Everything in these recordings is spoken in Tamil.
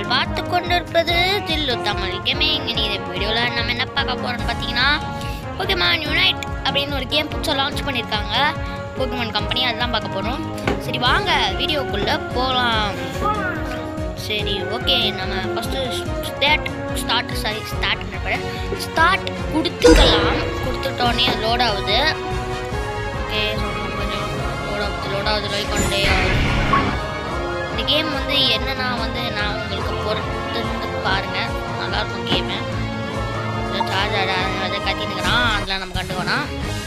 நீங்கள் பார்த்து கொண்டு இருப்பது தில்லு தமிழ் கேமிங் இனி இந்த வீடியோவில் நம்ம என்ன பார்க்க போகிறோம்னு பார்த்தீங்கன்னா போக்கிமான் யுனைட் அப்படின்னு ஒரு கேம் புதுசாக லான்ச் பண்ணியிருக்காங்க போக்கிமான் கம்பெனி அதுதான் பார்க்க போகிறோம் சரி வாங்க வீடியோக்குள்ளே போகலாம் சரி ஓகே நம்ம first start start sorry start start கொடுத்துக்கலாம் கொடுத்துட்டோன்னே அது லோட் ஆகுது ஓகே கொஞ்சம் லோட் ஆகுது லோட் ஆகுது லோட் கொண்டே ஆகுது இந்த கேம் வந்து என்னன்னா வந்து நான் உங்களுக்கு பொறுத்து பாருங்கள் நல்லாயிருக்கும் கேமு சார்ஜ் அதை கத்தினுக்கிறான் அதெல்லாம் நம்ம கண்டுக்கணும்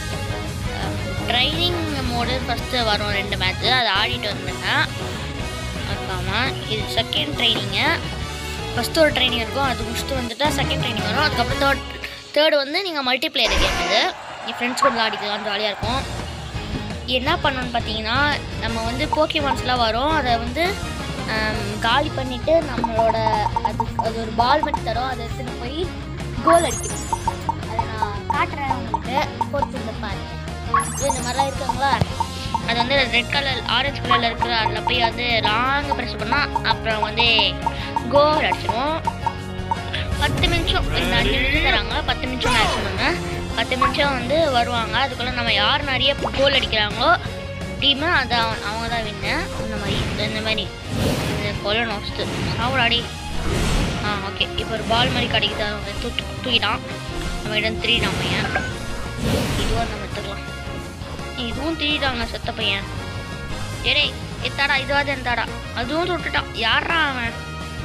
ட்ரைனிங் மோடு ஃபஸ்ட்டு வரும் ரெண்டு மேட்ச்சு அதை ஆடிட்டு வந்துங்க மறக்காமல் இது செகண்ட் ட்ரைனிங்கு ஃபஸ்ட்டு ஒரு ட்ரைனிங் இருக்கும் அது முடிச்சுட்டு வந்துட்டா செகண்ட் ட்ரைனிங் வரும் அதுக்கப்புறம் தேர்ட் தேர்டு வந்து நீங்கள் மல்டிப்ளேயர் கேம் இது என் ஃப்ரெண்ட்ஸ் கூட விளாடிக்கலாம் ஜாலியாக இருக்கும் என்ன பண்ணணும்னு பார்த்தீங்கன்னா நம்ம வந்து போக்கிமான்ஸ்லாம் வரும் அதை வந்து ஆம், காலி பண்ணிவிட்டு நம்மளோட அது அது ஒரு பால் மட்டும் தரும் அதை எடுத்துன்னு போய் கோல் அடிக்கணும் அதை நான் காட்டுறேன் உங்களுக்கு பொறுத்து இந்த பாருங்க இது இந்த மாதிரிலாம் இருக்காங்களா அது வந்து ரெட் கலர் ஆரஞ்சு கலரில் இருக்கிற அதில் போய் வந்து லாங் ப்ரெஸ் பண்ணால் அப்புறம் வந்து கோல் அடிச்சிடும் பத்து நிமிஷம் இந்த அஞ்சு நிமிஷம் தராங்க பத்து நிமிஷம் மேக்ஸிமங்க பத்து நிமிஷம் வந்து வருவாங்க அதுக்குள்ளே நம்ம யார் நிறைய கோல் அடிக்கிறாங்களோ டீமு அது அவன் அவங்க தான் வின்னு இந்த மாதிரி இந்த- இந்த மாதிரி இந்த கொல்லணும் ஃபஸ்ட்டு சாப்பிடாடி ஆ ஓகே இப்போ ஒரு பால் மாதிரி கிடைக்குது அதை வந்து தூக்கி தூக்கிட்டான் நம்ம இடம் திருடிட்டான் பையன் இதுவாக நம்ம எடுத்துக்கலாம் இதுவும் திருடிட்டாங்க செத்த பையன் ஏடே எத்தாடா இதுவாது எந்தாடா அதுவும் சுட்டுட்டான் யாரா அவன்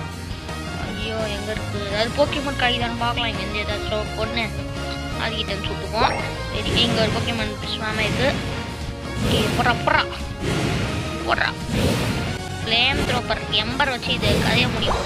ஐயோ எங்க இருக்கு ஏதாவது போக்கிமான் கிடைக்குதான்னு பார்க்கலாம் இங்க இருந்து ஏதாச்சும் பொண்ணு அதுக்கிட்ட இருந்து சுட்டுப்போம் சரி இங்க ஒரு போக்கிமான் ஸ்வாம இருக்கு ஓகே போடுறா போடுறா போடுறா ஃப்ளேம் த்ரோப்பர் எம்பர் வச்சு இது கதைய முடியும்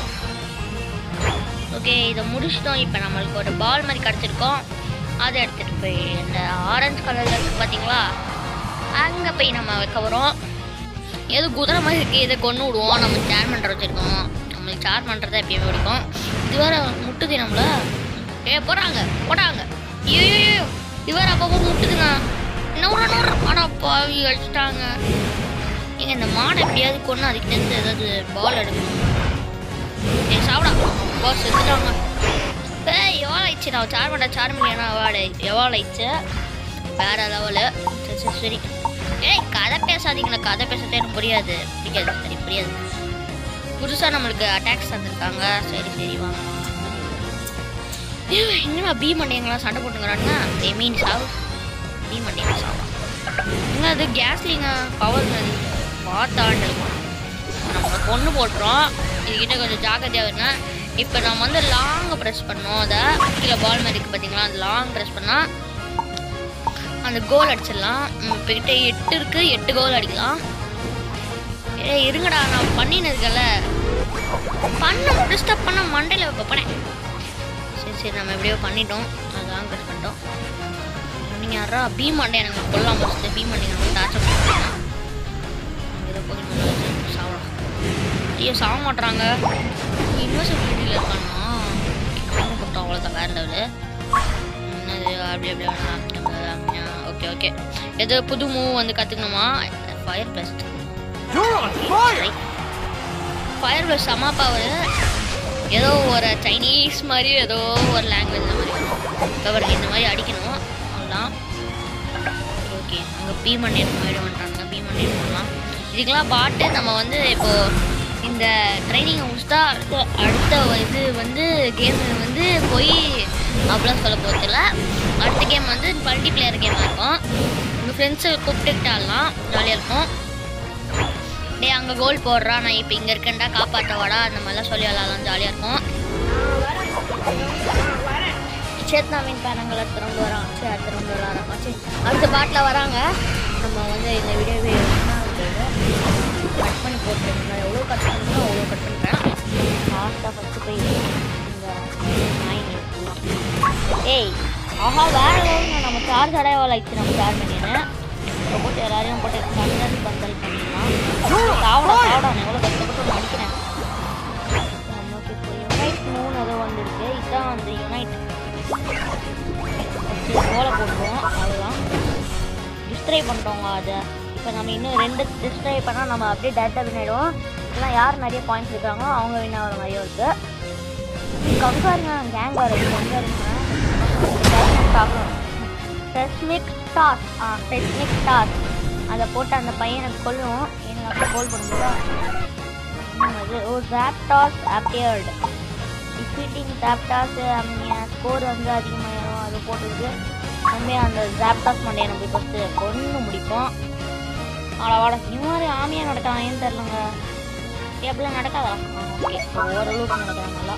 ஓகே இதை முடிச்சிட்டோம் இப்போ நம்மளுக்கு ஒரு பால் மாதிரி கிடச்சிருக்கோம் அதை எடுத்துகிட்டு போய் இந்த ஆரஞ்சு கலரில் இருக்குது பார்த்தீங்களா அங்கே போய் நம்ம வைக்க வரோம் ஏதோ குதிரை மாதிரி இருக்குது இதை கொண்டு விடுவோம் நம்ம சேர் பண்ணுற வச்சுருக்கோம் நம்மளுக்கு சேர் பண்ணுறத எப்பயுமே பிடிக்கும் இது வேற முட்டுது நம்மள ஏ போகிறாங்க போடாங்க ஐயோ இது வேற அப்பப்போ முட்டுதுங்க நூறு நூறு ஆனா பாவி அடிச்சிட்டாங்க ஏங்க இந்த மாடை எப்படியாவது கொண்டு அதுக்கிட்டேருந்து ஏதாவது பால் எடுக்கணும் ஏ சாப்பிடா பாஸ் எடுத்துட்டாங்க ஏய் எவ்வளோ ஆயிடுச்சு நான் சார் பண்ண சார் மில்லியனா அவார்டு எவ்வளோ ஆயிடுச்சு வேற லெவலு சரி சரி சரி ஏய் கதை பேசாதீங்களா கதை பேசுறதே எனக்கு புரியாது பிடிக்காது சரி புரியாது புதுசாக நம்மளுக்கு அட்டாக்ஸ் தந்திருக்காங்க சரி சரி வாங்க ஏய், என்னடா பீ மண்டையங்களாம் சண்டை போட்டுங்கிறானுங்க ஏ மீன் சாவு பீ மண்டையங்க சாவா என்ன அது கேஸ்லிங்க பவர் பார்த்தாண்டு நம்ம பொண்ணு போட்டுறோம் இதுகிட்ட கொஞ்சம் ஜாக்கிரதையாக இருங்க இப்போ நம்ம வந்து லாங் ப்ரெஸ் பண்ணோம் அதை கீழே பால் மாதிரி இருக்கு பார்த்தீங்களா அந்த லாங் ப்ரெஸ் பண்ணால் அந்த கோல் அடிச்சிடலாம் ம், இப்போ கிட்ட எட்டு இருக்கு எட்டு கோல் அடிக்கலாம் ஏ இருங்கடா நான் பண்ணின்னு இருக்கல பண்ண டிஸ்டர்ப் பண்ண மண்டையில் வைப்பேன் சரி சரி நம்ம எப்படியோ பண்ணிட்டோம் அதான் ப்ரெஸ் பண்ணிட்டோம் நீங்கள் யாரா பீ மண்டை எனக்கு கொல்லாம் ஃபஸ்ட்டு பீ மண்டை எனக்கு டார்ச்சர் பண்ணுறாங்க ஏதோ போய் சாப்பிடலாம் ஐயோ சாக மாட்றாங்க யூனிவர்சிட்டியில் இருக்கானா கம்மி கொடுத்தோம் அவ்வளோதான் வேறு லெவலு என்னது அப்படி அப்படி ஓகே ஓகே ஏதோ புது மூவ் வந்து கற்றுக்கணுமா fire best You're on fire! Fire best செம்ம பவர் ஏதோ ஒரு சைனீஸ் மாதிரி ஏதோ ஒரு லாங்குவேஜ் மாதிரி அவருக்கு இந்த மாதிரி அடிக்கணும் அவ்வளோதான் ஓகே அங்கே பீ மண்டே மாதிரி வந்துட்டாங்க பீ மண்டே பண்ணலாம் இதுக்கெல்லாம் பாட்டு நம்ம வந்து இப்போது இந்த ட்ரைனிங்கை முடிச்சுட்டா அடுத்த அடுத்த இது வந்து கேம் வந்து போய் அப்படிலாம் சொல்ல போகிறதில்ல அடுத்த கேம் வந்து மல்டி பிளேயர் கேமாக இருக்கும் உங்கள் ஃப்ரெண்ட்ஸை கூப்பிட்டுக்கிட்டாலாம் ஜாலியாக இருக்கும் டேய் அங்கே கோல் போடுறா நான் இப்போ இங்கே இருக்கேன்டா காப்பாற்ற வாடா அந்த மாதிரிலாம் சொல்லி விளாட்லாம் ஜாலியாக இருக்கும் சேத்னா மீன் பேரங்கள் அடுத்த ரவுண்டு வரான் சரி அடுத்த ரவுண்டு விளாட்றாங்க சரி அடுத்த பாட்டில் வராங்க நம்ம வந்து இந்த வீடியோவே கட் பண்ணி போட்டு நான் எவ்வளோ கட் பண்ணுறோம் அவ்வளோ கட் பண்ணுறேன் லாஸ்ட்டாக ஃபஸ்ட்டு போய் இந்த நாயின் எடுத்துக்கலாம் ஏய் ஆஹா வேற லெவலுங்க நம்ம சார்ஜ் அடைய எவ்வளோ ஆயிடுச்சு நம்ம சார்ஜ் பண்ணினேன் இப்போ போட்டு எல்லாரையும் போட்டு கண்டல் பந்தல் பண்ணிடலாம் சாவடா சாவடா நான் எவ்வளோ கஷ்டப்பட்டு ஒன்று அடிக்கிறேன் நமக்கு இப்போ யுனைட் மூணு ஏதோ வந்துருக்கு இதுதான் வந்து யுனைட் கோலை போட்டுருவோம் அவ்வளோதான் டிஸ்ட்ரை பண்ணுறோங்க அதை இப்போ நம்ம இன்னும் ரெண்டு டிஸ்ட்ரை பண்ணால் நம்ம அப்படியே டேட்டா வின் ஆயிடுவோம் மேட்ச்லாம் யார் நிறைய பாயிண்ட்ஸ் எடுக்கிறாங்களோ அவங்க வின் ஆகிற மாதிரியும் இருக்குது கங்காருங்க கேங் வர கங்காருங்க செஸ்மிக் டாஸ் ஆ செஸ்மிக் டாஸ் அதை போட்டு அந்த பையனை கொல்லுவோம் எனக்கு அப்போ கோல் பண்ணும்போது அது ஓ ஜாப்டாஸ் அப்பியர்டு டிஃபீட்டிங் ஜாப்டாஸ் ஸ்கோர் வந்து அதிகமாகிடும் அது போட்டுருக்கு உண்மையாக அந்த ஜாப்டாஸ் மண்டையை நம்ம ஃபஸ்ட்டு கொண்டு முடிப்போம் அவ்வளோவாட இந்த மாதிரி ஆமையாக நடக்கலாம் ஏன்னு தெரிலங்க எப்படிலாம் நடக்காதா ஓகே ஓரளவுக்கு நடக்கிறாங்க நல்லா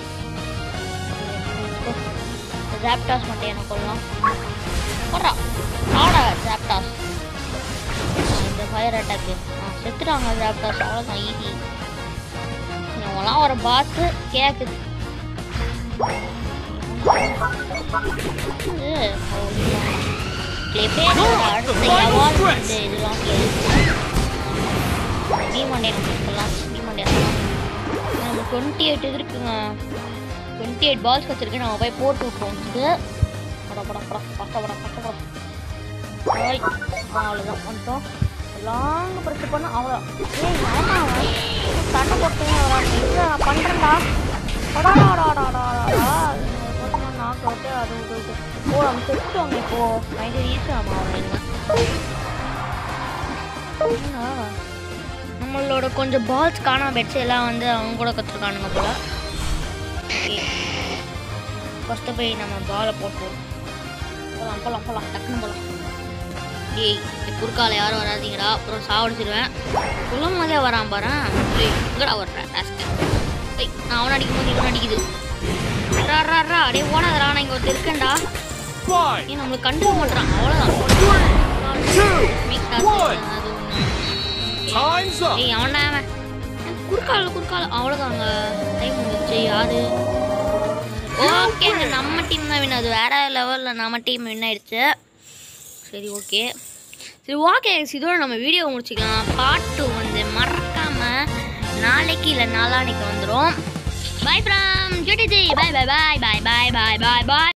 ஜாப்டாஸ் மட்டும் எனக்கு கொள்ளலாம் போடுறா ஆடா ஜாப்டாஸ் இந்த ஃபயர் அட்டாக்கு செத்துட்டாங்க ஜாப்டாஸ் அவ்வளோதான் ஈஸி இவங்களாம் ஒரு பாத்து கேக்குது இது, அவ்வளவுதான். கிளிப்பேரோட அடுத்த எவால் இந்த இதெல்லாம் பீமண்டேன் கொடுக்கலாம் பீமண்டேன் நம்ம டுவெண்ட்டி எயிட் இது இருக்குங்க டுவெண்ட்டி எயிட் பால்ஸ் வச்சிருக்கு நம்ம போய் போட்டு விட்ருவோம் இது பட பட பட பட்ட பட பட்ட பட ஓய் அவ்வளோதான் வந்துட்டோம் லாங் ப்ரெஸ் பண்ண அவ்வளோ ஏய் ஆமா சண்டை போட்டு இல்லை நான் பண்ணுறேன்டா நாக் அவுட்டு அது இது இது. ஓ நம்ம செத்துட்டோங்க இப்போ பயங்கர ஈஸியாமா அவங்க நம்மளோட கொஞ்சம் பால்ஸ் காணாம போயிடுச்சு எல்லாம் வந்து அவங்க கூட கற்றுருக்கானுங்க போல ஓகே ஃபஸ்ட்டு போய் நம்ம பாலை போட்டுருவோம் போகலாம் போகலாம் போகலாம் டக்குன்னு போகலாம் ஏய் இந்த குறுக்கால யாரும் வராதீங்கடா அப்புறம் சாவடிச்சிடுவேன் சொல்லும் போதே வரான் பாரு ஏய் எங்கடா வர்றேன் டாஸ்க்கு ஏய் நான் அவன் அடிக்கும் போது இவன் அடிக்குது ரா ரா ரா அடே ஓடாதடா நான் இங்கே ஒருத்தர் இருக்கேன்டா Five, ஏன் நம்மளுக்கு கண்டுக்க மாட்டான் அவ்வளோதான் two, Make task one. அது ஒண்ணு. time's up. ஏய் அவன்டா அவன் குறுக்கால குறுக்கால அவ்வளோதாங்க டைம் முடிச்சு யாரு ஓகேங்க நம்ம டீம் தான் வின் அது வேற லெவலில் நம்ம டீம் வின் ஆயிடுச்சு சரி ஓகே சரி ஓகே இதோட நம்ம வீடியோ முடிச்சுக்கலாம் பாட்டு வந்து மறக்காம நாளைக்கு இல்லை நாளானைக்கு வந்துடும் bye from GTG bye bye bye bye bye bye bye by